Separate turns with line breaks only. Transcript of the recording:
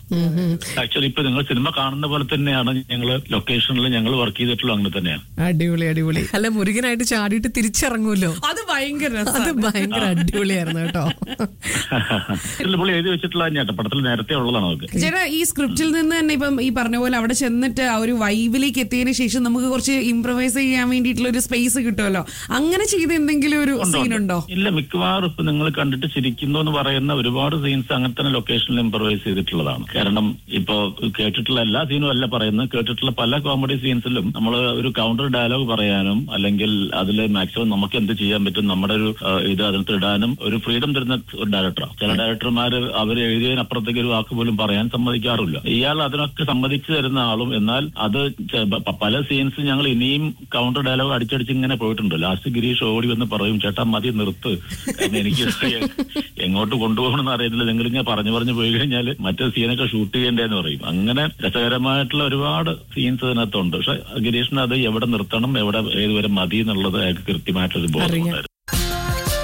Actually ഇപ്പൊ നിങ്ങൾ cinema കാണുന്ന പോലെ തന്നെയാണ് ഞങ്ങൾ ലൊക്കേഷനിൽ ഞങ്ങൾ വർക്ക് ചെയ്തിട്ടുള്ളത് അങ്ങനെ തന്നെയാണ്
അടിപൊളി അടിപൊളി
അല്ല മുരുകനായിട്ട് ചാടിയിട്ട് തിരിച്ചിറങ്ങൂല്ലോ
അത് ഭയങ്കര
അത്
രസാണ്.
ഭയങ്കര അടിപൊളിയായിരുന്നു കേട്ടോ
ഇതിൽ പുള്ളി എഴുതി വെച്ചിട്ടുള്ള തന്നെയാട്ടോ പടത്തിൽ നേരത്തെ ഉള്ളതാണ് നമുക്ക്
ചേട്ടാ ഈ സ്ക്രിപ്റ്റിൽ നിന്ന് തന്നെ ഇപ്പം ഈ പറഞ്ഞ പോലെ അവിടെ ചെന്നിട്ട് ആ ഒരു വൈബിലേക്ക് എത്തിയതിനു ശേഷം നമുക്ക് കുറച്ച് ഇംപ്രവൈസ് ചെയ്യാൻ വേണ്ടിയിട്ടുള്ള ഒരു സ്പേസ് കിട്ടുമല്ലോ അങ്ങനെ ചെയ്ത എന്തെങ്കിലും ഒരു
ഉണ്ടോ,
സീൻ
ഉണ്ടോ?
ഉണ്ടോ
ഇല്ല മിക്കവാറും ഇപ്പൊ നിങ്ങൾ കണ്ടിട്ട് ചിരിക്കുന്നു എന്ന് പറയുന്ന ഒരുപാട് സീൻസ് അങ്ങനെ തന്നെ ലൊക്കേഷനിൽ ഇംപ്രവൈസ് ചെയ്തിട്ടുള്ളതാണ് കാരണം ഇപ്പോ കേട്ടിട്ടുള്ള എല്ലാ സീനും അല്ല പറയുന്നത് കേട്ടിട്ടുള്ള പല കോമഡി സീൻസിലും നമ്മൾ ഒരു കൗണ്ടർ ഡയലോഗ് പറയാനും അല്ലെങ്കിൽ അതിൽ മാക്സിമം നമുക്ക് എന്ത് ചെയ്യാൻ പറ്റും നമ്മുടെ ഒരു ആ, ഇത് അതിനകത്ത് ഇടാനും ഒരു ഫ്രീഡം തരുന്ന ഒരു ഡയറക്ടറാണ് ചില ഡയറക്ടർമാര് അവർ എഴുതിയതിനപ്പുറത്തേക്ക് ഒരു വാക്ക് പോലും പറയാൻ സമ്മതിക്കാറില്ല ഇയാൾ അതിനൊക്കെ സമ്മതിച്ചു തരുന്ന ആളും എന്നാൽ അത് ചെ- പ- പല സീൻസ് ഞങ്ങൾ ഇനിയും കൗണ്ടർ ഡയലോഗ് അടിച്ചടിച്ച് ഇങ്ങനെ പോയിട്ടുണ്ട് ലാസ്റ്റ് ഗിരീഷ് ഓടി വന്ന് പറയും ചേട്ടാ മതി നിർത്ത് കാരണം എനിക്ക് എ- എങ്ങോട്ട് കൊണ്ടുപോകണമെന്ന് അറിയത്തില്ല നിങ്ങൾ ഇങ്ങനെ പറഞ്ഞു പറഞ്ഞു പോയി കഴിഞ്ഞാൽ മറ്റേ സീനൊക്കെ ഷൂട്ട് ചെയ്യേണ്ടതെന്ന് പറയും അങ്ങനെ രസകരമായിട്ടുള്ള ഒരുപാട് സീൻസ് അതിനകത്തുണ്ട് പക്ഷെ ഗിരീഷിന് അത് എവിടെ നിർത്തണം എവിടെ ഏതുവരെ മതി എന്നുള്ളത് അയാൾക്ക് കൃത്യമായിട്ടൊരു ബോധം
അറിയാം.
ഉണ്ടായിരുന്നു